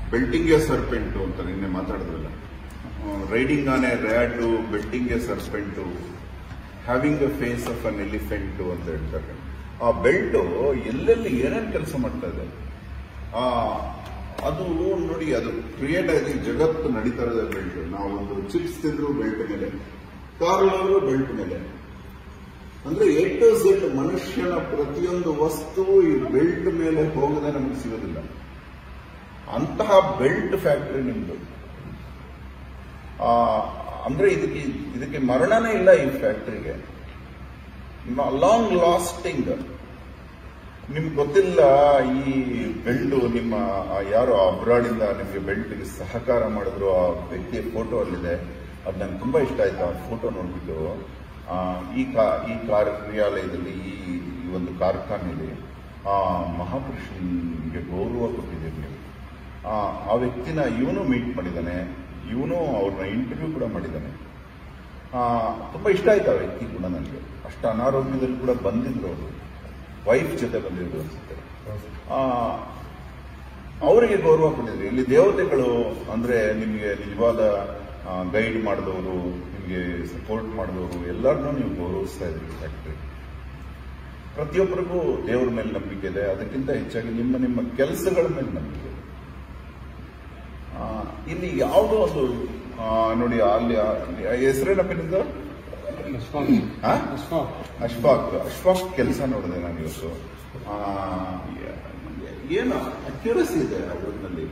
ಬೆಲ್ಟಿಂಗ್ a serpent ಅಂತ ನಿನ್ನೆ ಮಾತಾಡಿದ್ರಲ್ಲ riding on a road belting a serpent having a face of an elephant ಅಂತ ಹೇಳ್ತಾರೆ ಆ ಬೆಲ್ಟು ಎಲ್ಲೆಲ್ಲಿ ಏನೇನು ಕೆಲಸ ಮಾಡ್ತಾ ಇದೆ ಆ ಅದು ನೋಡಿ ಅದು ಕ್ರಿಯೇಟ್ ಆಗಿ ಜಗತ್ತು ನಡೀತಾ ಇರೋದೇ ಬೆಲ್ಟ್ ನಾವು ಒಂದು ಚಿಪ್ಸ್ ತಿಂದ್ರು ಬೆಲ್ಟ್ ಮೇಲೆ ಕಾರ್ಲವರು ಬೆಲ್ಟ್ ಮೇಲೆ ಅಂದ್ರೆ ಎ ಟು ಝೆಡ್ ಮನುಷ್ಯನ ಪ್ರತಿಯೊಂದು ವಸ್ತು ಈ ಬೆಲ್ಟ್ ಮೇಲೆ ಹೋಗದೆ ನಮಗೆ ಸಿಗೋದಿಲ್ಲ ಅಂತಹ ಬೆಲ್ಟ್ ಫ್ಯಾಕ್ಟರಿ ನಿಮ್ದು ಆ, ಅಂದ್ರೆ ಇದಕ್ಕೆ ಇದಕ್ಕೆ ಮರಣನೇ ಇಲ್ಲ ಈ ಫ್ಯಾಕ್ಟರಿಗೆ ಲಾಂಗ್ ಲಾಸ್ಟಿಂಗ್ ನಿಮ್ಗೆ ಗೊತ್ತಿಲ್ಲ ಈ ಬೆಲ್ಟ್ ನಿಮ್ಮ ಆ ಯಾರು ಅಬ್ರಾಡ್ ಇಂದ ನಿಮಗೆ ಬೆಲ್ಟ್ಗೆ ಸಹಕಾರ ಮಾಡಿದ್ರು ಆ ವ್ಯಕ್ತಿಯ ಫೋಟೋ ಅಲ್ಲಿದೆ ಅದು ನಂಗೆ ತುಂಬಾ ಇಷ್ಟ ಆಯ್ತು ಆ ಫೋಟೋ ನೋಡ್ಬಿಟ್ಟು ಆ, ಈ ಕಾ ಈ ಕಾರ್ಯಾಲಯದಲ್ಲಿ ಈ ಈ ಒಂದು ಕಾರ್ಖಾನೆಯಲ್ಲಿ ಆ ಮಹಾಪುರುಷನಿಗೆ ಗೌರವ ಕೊಟ್ಟಿದ್ದೀರಿ ನೀವು ಆ, ಆ ವ್ಯಕ್ತಿನ ಇವನು ಮೀಟ್ ಮಾಡಿದ್ದಾನೆ ಇವನು ಅವ್ರನ್ನ ಇಂಟರ್ವ್ಯೂ ಕೂಡ ಮಾಡಿದ್ದಾನೆ ಆ, ತುಂಬಾ ಇಷ್ಟ ಆಯ್ತು ಆ ವ್ಯಕ್ತಿ ಕೂಡ ನನಗೆ ಅಷ್ಟು ಅನಾರೋಗ್ಯದಲ್ಲಿ ಕೂಡ ಬಂದಿದ್ರು ಅವರು ವೈಫ್ ಜೊತೆ ಬಂದಿದ್ರು ಅನ್ಸುತ್ತೆ ಆ, ಅವರಿಗೆ ಗೌರವ ಕೊಟ್ಟಿದ್ರಿ ಇಲ್ಲಿ ದೇವತೆಗಳು ಅಂದ್ರೆ ನಿಮಗೆ ನಿಜವಾದ ಗೈಡ್ ಮಾಡಿದವರು ನಿಮಗೆ ಸಪೋರ್ಟ್ ಮಾಡಿದವರು ಎಲ್ಲರನ್ನೂ ನೀವು ಗೌರವಿಸ್ತಾ ಇದ್ರಿ ಫ್ಯಾಕ್ಟ್ರಿ ಪ್ರತಿಯೊಬ್ಬರಿಗೂ ದೇವರ ಮೇಲೆ ನಂಬಿಕೆ ಇದೆ ಅದಕ್ಕಿಂತ ಹೆಚ್ಚಾಗಿ ನಿಮ್ಮ ನಿಮ್ಮ ಕೆಲಸಗಳ ಮೇಲೆ ನಂಬಿಕೆ ಇದೆ ಆ, ಇಲ್ಲಿ ಯಾವುದೋ ಒಂದು ಆ, ನೋಡಿ ಅಲ್ಲಿ ಹೆಸರೇನಪ್ಪ ನಿಮ್ದು ಆ? ಅಶ್ಫಾಕ್ ಅಶ್ಫಾಕ್ ಕೆಲಸ ನೋಡಿದೆ ನಾನು ಇವತ್ತು ಆ, ಏನು ಅಕ್ಯುರಸಿ ಇದೆ ಅವರಲ್ಲಿ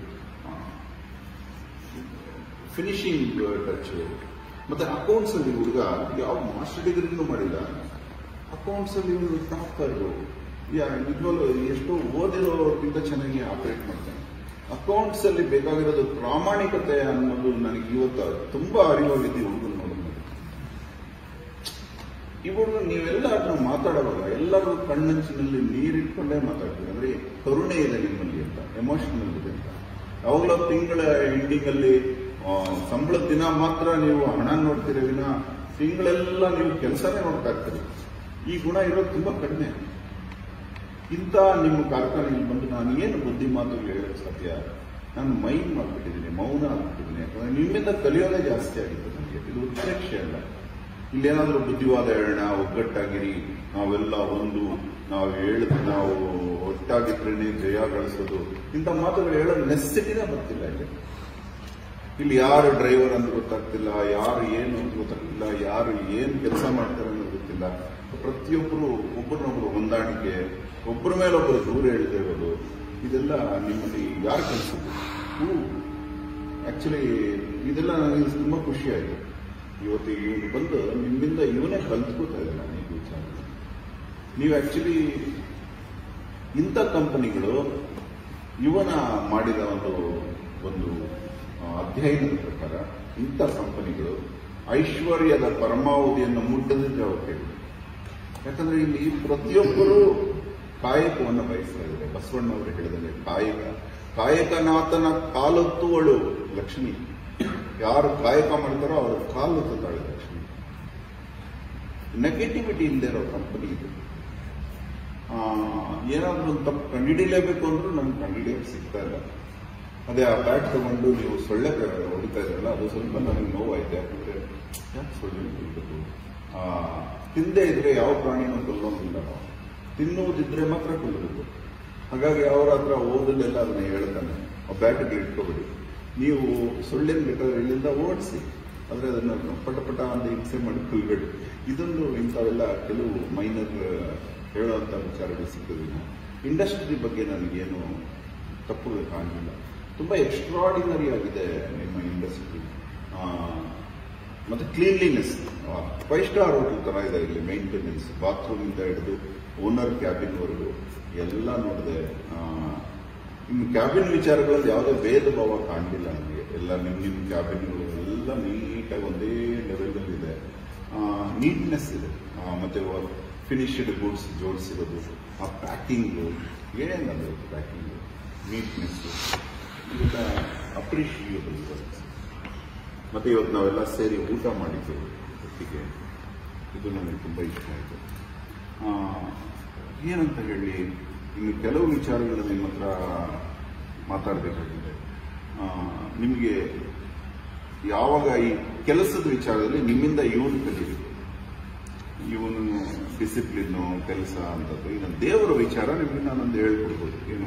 ಫಿನಿಶಿಂಗ್ ಟಚ್ ಮತ್ತೆ ಅಕೌಂಟ್ಸ್ ಅಲ್ಲಿ ಹುಡುಗ ಯಾವ ಮಾಸ್ಟರ್ ಡಿಗ್ರಿನೂ ಮಾಡಿಲ್ಲ ಅಕೌಂಟ್ಸ್ ಅಲ್ಲಿ ಇವನು ಟಾಪರು ನಿಜವಾಗ್ಲೂ ಎಷ್ಟೋ ಓದಿರೋಕ್ಕಿಂತ ಚೆನ್ನಾಗಿ ಆಪರೇಟ್ ಮಾಡ್ತಾನೆ ಅಕೌಂಟ್ಸ್ ಅಲ್ಲಿ ಬೇಕಾಗಿರೋದು ಪ್ರಾಮಾಣಿಕತೆ ಅನ್ನೋದು ನನಗೆ ಇವತ್ತು ತುಂಬಾ ಅರಿವಾಗಿದ್ದು ಹುಡುಗನ ನೋಡಿದ್ಮೇಲೆ ಇವರು ನೀವೆಲ್ಲರೂ ಮಾತಾಡುವಾಗ ಎಲ್ಲರೂ ಕಣ್ಣಂಚಿನಲ್ಲಿ ನೀರಿಟ್ಕೊಂಡೇ ಮಾತಾಡ್ತೀವಿ ಅಂದ್ರೆ ಕರುಣೆ ಇದೆ ನಿಮ್ಮಲ್ಲಿ ಅಂತ ಎಮೋಷನಲ್ ಇದೆ ಅಂತ ಯಾವಾಗಲೂ ತಿಂಗಳ ಎಂಡಿಂಗ್ ಅಲ್ಲಿ ಆ, ಸಂಬಳದ ದಿನ ಮಾತ್ರ ನೀವು ಹಣ ನೋಡ್ತೀರಿ ವಿನ ತಿಂಗಳೆಲ್ಲ ನೀವು ಕೆಲಸನೇ ನೋಡ್ತಾ ಇರ್ತೀರಿ ಈ ಗುಣ ಇರೋದು ತುಂಬಾ ಕಡಿಮೆ ಇಂಥ ನಿಮ್ಮ ಕಾರ್ಖಾನೆಯಲ್ಲಿ ಬಂದು ನಾನು ಏನು ಬುದ್ಧಿ ಮಾತುಗಳು ಹೇಳೋಕ್ಕೆ ಸಾಧ್ಯ ನಾನು ಮೈಂಡ್ ಮಾಡ್ಬಿಟ್ಟಿದ್ದೀನಿ ಮೌನ ಆಗ್ಬಿಟ್ಟಿದ್ದೀನಿ ಯಾಕಂದ್ರೆ ನಿಮ್ಮಿಂದ ಕಲಿಯೋದೇ ಜಾಸ್ತಿ ಆಗಿದೆ ನನಗೆ ಇದು ಉತ್ಪ್ರೇಕ್ಷೆ ಅಲ್ಲ ಇಲ್ಲೇನಾದ್ರೂ ಬುದ್ಧಿವಾದ ಹೇಳೋಣ ಒಗ್ಗಟ್ಟಾಗಿರಿ ನಾವೆಲ್ಲ ಒಂದು ನಾವು ಹೇಳ ನಾವು ಒಟ್ಟಾಗಿದ್ರೇನೆ ಜಯ ಗಳಿಸೋದು ಇಂಥ ಮಾತುಗಳು ಹೇಳೋ ನೆಸೆಸಿಟಿನೇ ಬರ್ತಿಲ್ಲ ಇಲ್ಲಿ ಇಲ್ಲಿ ಯಾರು ಡ್ರೈವರ್ ಅಂತ ಗೊತ್ತಾಗ್ತಿಲ್ಲ ಯಾರು ಏನು ಅಂತ ಗೊತ್ತಾಗ್ತಿಲ್ಲ ಯಾರು ಏನು ಕೆಲಸ ಮಾಡ್ತಾರೆ ಅನ್ನೋದು ಗೊತ್ತಿಲ್ಲ ಪ್ರತಿಯೊಬ್ಬರು ಒಬ್ಬರನ್ನೊಬ್ಬರು ಹೊಂದಾಣಿಕೆ ಒಬ್ಬರ ಮೇಲೊಬ್ಬರು ದೂರ ಹೇಳ್ತಾ ಇರೋದು ಇದೆಲ್ಲ ನಿಮ್ಮಲ್ಲಿ ಯಾರು ಕಲಿಸೋದು ಆಕ್ಚುಲಿ ಇದೆಲ್ಲ ನನಗೆ ತುಂಬಾ ಖುಷಿ ಆಯಿತು ಇವತ್ತು ಇವನು ಬಂದು ನಿಮ್ಮಿಂದ ಇವನೇ ಕಲ್ತ್ಕೋತಾ ಇದೆ ನಾನು ಈ ವಿಚಾರ ನೀವು ಆಕ್ಚುಲಿ ಇಂಥ ಕಂಪನಿಗಳು ಇವನ ಮಾಡಿದ ಒಂದು ಒಂದು ಆ, ಅಧ್ಯಯನದ ಪ್ರಕಾರ ಇಂಥ ಕಂಪನಿಗಳು ಐಶ್ವರ್ಯದ ಪರಮಾವಧಿಯನ್ನು ಮುಟ್ಟದಿದ್ರೆ ಓಕೆ ಯಾಕಂದ್ರೆ ಇಲ್ಲಿ ಪ್ರತಿಯೊಬ್ಬರು ಕಾಯಕವನ್ನು ಬಯಸ್ತಾ ಇದ್ದಾರೆ ಬಸವಣ್ಣವರು ಹೇಳಿದರೆ ಕಾಯಕ ಕಾಯಕನಾಥನ ಕಾಲೊತ್ತುವಳು ಲಕ್ಷ್ಮಿ ಯಾರು ಕಾಯಕ ಮಾಡ್ತಾರೋ ಅವರು ಕಾಲೊತ್ತುತ್ತಾಳೆ ಲಕ್ಷ್ಮಿ ನೆಗೆಟಿವಿಟಿ ಇಲ್ಲದೆ ಇರೋ ಕಂಪನಿ ಇದು ಆ, ಏನಾದ್ರೂ ಒಂದು ತಪ್ಪು ಕಂಡುಹಿಡಿಯಲೇಬೇಕು ಅಂದ್ರೂ ನಮ್ಗೆ ಕಂಡುಹಿಡಿಯಕ್ಕೆ ಸಿಗ್ತಾ ಇಲ್ಲ ಅದೇ ಆ ಬ್ಯಾಟ್ ತಗೊಂಡು ನೀವು ಸೊಳ್ಳೆ ಹೊಡಿತಾ ಇದ್ರಲ್ಲ ಅದು ಸ್ವಲ್ಪ ನನಗೆ ನೋವಾಯ್ತು ಯಾಕಂದ್ರೆ ಯಾಕೆ ಸೊಳ್ಳೆ ಹೊಡಿಬೇಕು ಆ, ತಿಂದೇ ಇದ್ರೆ ಯಾವ ಪ್ರಾಣಿನೂ ಕೊಲ್ಲೋಂಗಿಲ್ಲ ನಾವು ತಿನ್ನುವುದಿದ್ರೆ ಮಾತ್ರ ಕೊಲ್ಲಬೇಕು ಹಾಗಾಗಿ ಅವ್ರ ಹತ್ರ ಓದಲೆಲ್ಲ ಅದನ್ನ ಹೇಳ್ತಾನೆ ಆ ಬ್ಯಾಟಿಗೆ ಇಟ್ಕೋಬೇಡಿ ನೀವು ಸೊಳ್ಳೆನ ಬೇಕಾದ್ರೆ ಇಲ್ಲಿಂದ ಓಡಿಸಿ ಆದ್ರೆ ಅದನ್ನ ಪಟ ಪಟ ಅಂತ ಹಿಂಸೆ ಮಾಡಿ ಕೊಲ್ಬೇಡಿ ಇದೊಂದು ಇಂಥವೆಲ್ಲ ಕೆಲವು ಮೈನರ್ ಹೇಳುವಂತ ವಿಚಾರಗಳು ಸಿಗೋದಿಲ್ಲ ಇಂಡಸ್ಟ್ರಿ ಬಗ್ಗೆ ನನಗೇನು ತಪ್ಪು ಕಾಣಲಿಲ್ಲ ತುಂಬಾ ಎಕ್ಸ್ಟ್ರಾಡಿನರಿ ಆಗಿದೆ ನಿಮ್ಮ ಇಂಡಸ್ಟ್ರಿ ಮತ್ತೆ ಕ್ಲೀನ್ಲಿನೆಸ್ ಫೈವ್ ಸ್ಟಾರ್ ಹೋಟೆಲ್ ತರ ಇದೆ ಇಲ್ಲಿ ಮೇಂಟೆನೆನ್ಸ್ ಬಾತ್ರೂಮ್ ಇಂದ ಹಿಡಿದು ಓನರ್ ಕ್ಯಾಬಿನ್ ವರೆಗೂ ಎಲ್ಲ ನೋಡಿದೆ ನಿಮ್ಮ ಕ್ಯಾಬಿನ್ ವಿಚಾರಗಳಲ್ಲಿ ಯಾವುದೇ ಭೇದ ಭಾವ ಕಾಣಲಿಲ್ಲ ನನಗೆ ಎಲ್ಲ ನಿಮ್ಮ ನಿಮ್ಮ ಕ್ಯಾಬಿನ್ಗಳು ಎಲ್ಲ ನೀಟಾಗಿ ಒಂದೇ ಲೆವೆಲ್ ಇದೆ ನೀಟ್ನೆಸ್ ಇದೆ ಆ, ಮತ್ತೆ ಫಿನಿಶ್ಡ್ ಗೂಡ್ಸ್ ಜೋಡಿಸಿರೋದು ಆ ಪ್ಯಾಕಿಂಗು ಏನಂದ್ರೆ ಪ್ಯಾಕಿಂಗು ನೀಟ್ನೆಸ್ ಇದೆಲ್ಲ ಅಪ್ರಿಷಿಯೇಬಲ್ ಮತ್ತೆ ಇವತ್ತು ನಾವೆಲ್ಲ ಸೇರಿ ಊಟ ಮಾಡಿದ್ದೆವು ಒಟ್ಟಿಗೆ ಇದು ನನಗೆ ತುಂಬ ಇಷ್ಟ ಆಯಿತು ಏನಂತ ಹೇಳಿ ಇನ್ನು ಕೆಲವು ವಿಚಾರಗಳು ನಿಮ್ಮ ಹತ್ರ ಮಾತಾಡಬೇಕಾಗಿದೆ ಆ, ನಿಮಗೆ ಯಾವಾಗ ಈ ಕೆಲಸದ ವಿಚಾರದಲ್ಲಿ ನಿಮ್ಮಿಂದ ಇವನು ಕಲಿಬೇಕು ಇವನು ಡಿಸಿಪ್ಲಿನ್ನು ಕೆಲಸ ಅಂತದ್ದು ಈಗ ದೇವರ ವಿಚಾರ ನಿಮಗೆ ನಾನೊಂದು ಹೇಳ್ಕೊಡ್ಬೋದು ಏನು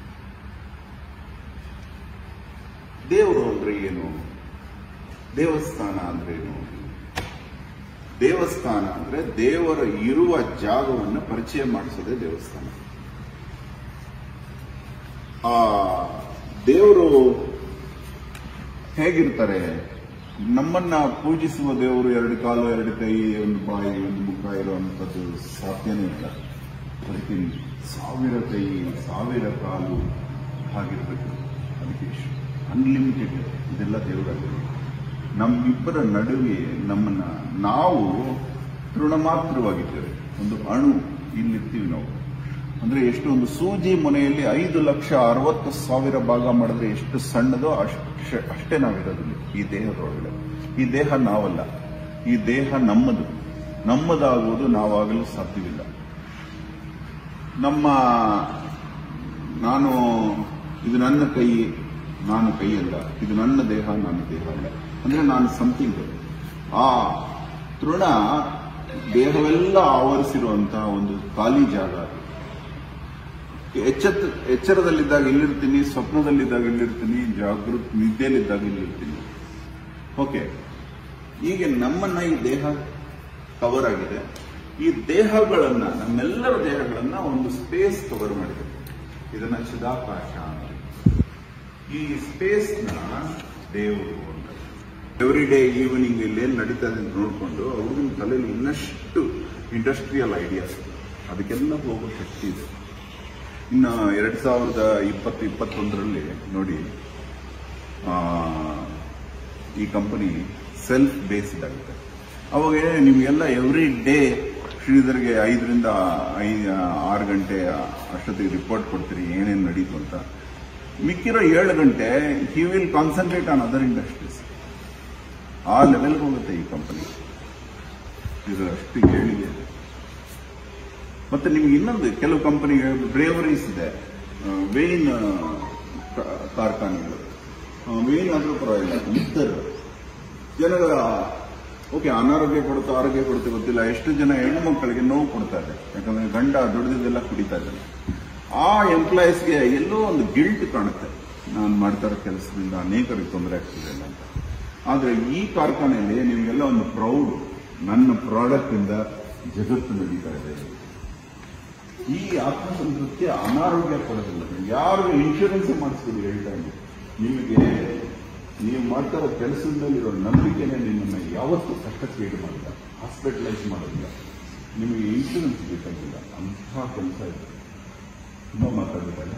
ದೇವರು ಅಂದ್ರೆ ಏನು ದೇವಸ್ಥಾನ ಅಂದ್ರೆ ಏನು ದೇವಸ್ಥಾನ ಅಂದ್ರೆ ದೇವರ ಇರುವ ಜಾಗವನ್ನು ಪರಿಚಯ ಮಾಡಿಸೋದೇ ದೇವಸ್ಥಾನ ಆ ದೇವರು ಹೇಗಿರ್ತಾರೆ ನಮ್ಮನ್ನ ಪೂಜಿಸುವ ದೇವರು ಎರಡು ಕಾಲು ಎರಡು ಕೈ ಒಂದು ಬಾಯಿ ಒಂದು ಮುಖ ಇರುವಂತದ್ದು ಸಾಧ್ಯನೇ ಇಲ್ಲ ಅದಕ್ಕೆ ಸಾವಿರ ಕೈ ಸಾವಿರ ಕಾಲು ಹಾಗಿರ್ಬೇಕು ಅದಕ್ಕೆ ಅನ್ಲಿಮಿಟೆಡ್ ಇದೆಲ್ಲ ದೇವರಾಗಿದೆ ನಮ್ಮಿಬ್ಬರ ನಡುವೆ ನಮ್ಮನ್ನ ನಾವು ತೃಣಮಾತ್ರವಾಗಿದ್ದೇವೆ ಒಂದು ಅಣು ಇಲ್ಲಿರ್ತೀವಿ ನಾವು ಅಂದ್ರೆ ಎಷ್ಟು ಒಂದು ಸೂಜಿ ಮೊನೆಯಲ್ಲಿ ಐದು ಲಕ್ಷ ಅರವತ್ತು ಸಾವಿರ ಭಾಗ ಮಾಡಿದ್ರೆ ಎಷ್ಟು ಸಣ್ಣದೋ ಅಷ್ಟೇ ಅಷ್ಟೇ ನಾವಿರೋದಿಲ್ಲ ಈ ದೇಹದೊಳಗಡೆ ಈ ದೇಹ ನಾವಲ್ಲ ಈ ದೇಹ ನಮ್ಮದು ನಮ್ಮದಾಗುವುದು ನಾವಾಗಲು ಸಾಧ್ಯವಿಲ್ಲ ನಮ್ಮ ನಾನು ಇದು ನನ್ನ ಕೈ ನಾನು ಕೈಯಲ್ಲ ಇದು ನನ್ನ ದೇಹ ನನ್ನ ದೇಹ ಅಲ್ಲ ಅಂದ್ರೆ ನಾನು ಸಮಥಿಂಗ್ ಆ ತೃಣ ದೇಹವೆಲ್ಲ ಆವರಿಸಿರುವಂತಹ ಒಂದು ಖಾಲಿ ಜಾಗ ಅದು. ಎಚ್ಚೆತ್ತ ಎಚ್ಚರದಲ್ಲಿದ್ದಾಗ ಇಲ್ಲಿರ್ತೀನಿ ಸ್ವಪ್ನದಲ್ಲಿದ್ದಾಗ ಇಲ್ಲಿರ್ತೀನಿ ಜಾಗೃತ್ ನಿದ್ದೆಯಲ್ಲಿದ್ದಾಗ ಇಲ್ಲಿರ್ತೀನಿ ಓಕೆ ಈಗ ನಮ್ಮನ್ನ ಈ ದೇಹ ಕವರ್ ಆಗಿದೆ ಈ ದೇಹಗಳನ್ನ ನಮ್ಮೆಲ್ಲರ ದೇಹಗಳನ್ನ ಒಂದು ಸ್ಪೇಸ್ ಕವರ್ ಮಾಡಿದೆ ಇದನ್ನ ಚಿದಾಕಾಶ ಅಂತ ಈ ಸ್ಪೇಸ್ ನ ದೇವರು ಅಂತ ಎವ್ರಿ ಡೇ ಈವ್ನಿಂಗ್ ಇಲ್ಲಿ ಏನ್ ನಡೀತಾ ಇದೆ ಅಂತ ನೋಡ್ಕೊಂಡು ಅವ್ರಿಗಿನ ತಲೆಯಲ್ಲಿ ಇನ್ನಷ್ಟು ಇಂಡಸ್ಟ್ರಿಯಲ್ ಐಡಿಯಾಸ್ ಅದಕ್ಕೆಲ್ಲ ಹೋಗೋ ಶಕ್ತಿ ಇದೆ ಇನ್ನು ಎರಡ್ ಸಾವಿರದ ಇಪ್ಪತ್ತು ಇಪ್ಪತ್ತೊಂದರಲ್ಲಿ ನೋಡಿ ಆ, ಈ ಕಂಪನಿ ಸೆಲ್ಫ್ ಬೇಸ್ಡ್ ಆಗುತ್ತೆ ಅವಾಗ ನಿಮಗೆಲ್ಲ ಎವ್ರಿ ಡೇ ಶ್ರೀಧರ್ಗೆ ಐದರಿಂದ ಐ ಆರು ಗಂಟೆ ಅಷ್ಟೊತ್ತಿಗೆ ರಿಪೋರ್ಟ್ ಕೊಡ್ತೀರಿ ಏನೇನು ನಡೀತು ಅಂತ ಮಿಕ್ಕಿರೋ ಏಳು ಗಂಟೆ he will concentrate on other industries ಆ ಲೆವೆಲ್ಗೆ ಹೋಗುತ್ತೆ ಈ ಕಂಪನಿ ಇದು ಅಷ್ಟು ಹೇಳಿದೆ ಮತ್ತೆ ನಿಮ್ಗೆ ಇನ್ನೊಂದು ಕೆಲವು ಕಂಪನಿಗೆ ಬ್ರೇವರೀಸ್ ಇದೆ ವೇನ್ ಕಾರ್ಖಾನೆಗಳು ವೇನ್ ಆದ್ರೂ ಪರವಾಗಿಲ್ಲ ಇದ್ದರು ಜನಗಳ ಓಕೆ ಅನಾರೋಗ್ಯ ಕೊಡುತ್ತೆ ಆರೋಗ್ಯ ಕೊಡುತ್ತೆ ಗೊತ್ತಿಲ್ಲ ಎಷ್ಟು ಜನ ಹೆಣ್ಣು ಮಕ್ಕಳಿಗೆ ನೋವು ಕೊಡ್ತಾರೆ ಯಾಕಂದ್ರೆ ಗಂಡ ದುಡಿದಿದ್ದೆಲ್ಲ ಕುಡಿತಾ ಇದ್ದಾರೆ ಆ ಎಂಪ್ಲಾಯೀಸ್ಗೆ ಎಲ್ಲೋ ಒಂದು ಗಿಲ್ಟ್ ಕಾಣುತ್ತೆ ನಾನು ಮಾಡ್ತಾ ಇರೋ ಕೆಲಸದಿಂದ ಅನೇಕರಿಗೆ ತೊಂದರೆ ಆಗ್ತಿದೆ ಅಂತ ಆದ್ರೆ ಈ ಕಾರ್ಖಾನೆಯಲ್ಲಿ ನಿಮಗೆಲ್ಲ ಒಂದು ಪ್ರೌಡ್ ನನ್ನ ಪ್ರಾಡಕ್ಟ್ ಇಂದ ಜಗತ್ತು ನಡೀತಾ ಇದೆ ಈ ಆತ್ಮಸಂತೃಪ್ತಿ ಅನಾರೋಗ್ಯ ಕೊಡೋದಿಲ್ಲ ಯಾರು ಇನ್ಶೂರೆನ್ಸ್ ಮಾಡಿಸ್ಬೋದು ಹೇಳ್ತಾ ಇದ್ದೀನಿ ನಿಮಗೆ ನೀವು ಮಾಡ್ತಾ ಇರೋ ಕೆಲಸದಲ್ಲಿರೋ ನಂಬಿಕೆನೇ ನಿಮ್ಮನ್ನ ಯಾವತ್ತೂ ಕಷ್ಟಕ್ಕೆ ಈಡು ಮಾಡಿಲ್ಲ ಹಾಸ್ಪಿಟಲೈಸ್ ಮಾಡೋದಿಲ್ಲ ನಿಮಗೆ ಇನ್ಶೂರೆನ್ಸ್ ಬೇಕಾಗಿಲ್ಲ ಅಂತಹ ಕೆಲಸ ಇದೆ ತುಂಬ ಮಾತಾಡಿದಾಗ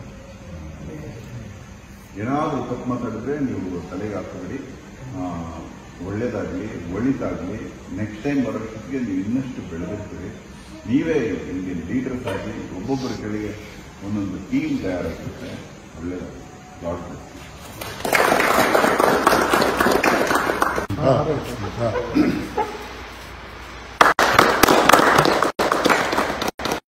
ಏನಾದರೂ ತಪ್ಪು ಮಾತಾಡಿದ್ರೆ ನೀವು ತಲೆಗೆ ಹಾಕಬೇಡಿ ಆ, ಒಳ್ಳೇದಾಗ್ಲಿ ಒಳಿತಾಗ್ಲಿ ನೆಕ್ಸ್ಟ್ ಟೈಮ್ ಬರೋಷ್ಟೊತ್ತಿಗೆ ನೀವು ಇನ್ನಷ್ಟು ಬೆಳೆದಿರ್ತೀರಿ ನೀವೇ ಇಲ್ಲಿ ಲೀಡರ್ಸ್ ಆಗಿ ಒಬ್ಬೊಬ್ಬರ ಕೆಳಗೆ ಒಂದೊಂದು ಟೀಮ್ ತಯಾರಾಗುತ್ತೆ ಒಳ್ಳೇದಾಗುತ್ತೆ ಲಾಡ್ ಹಾ ಹಾ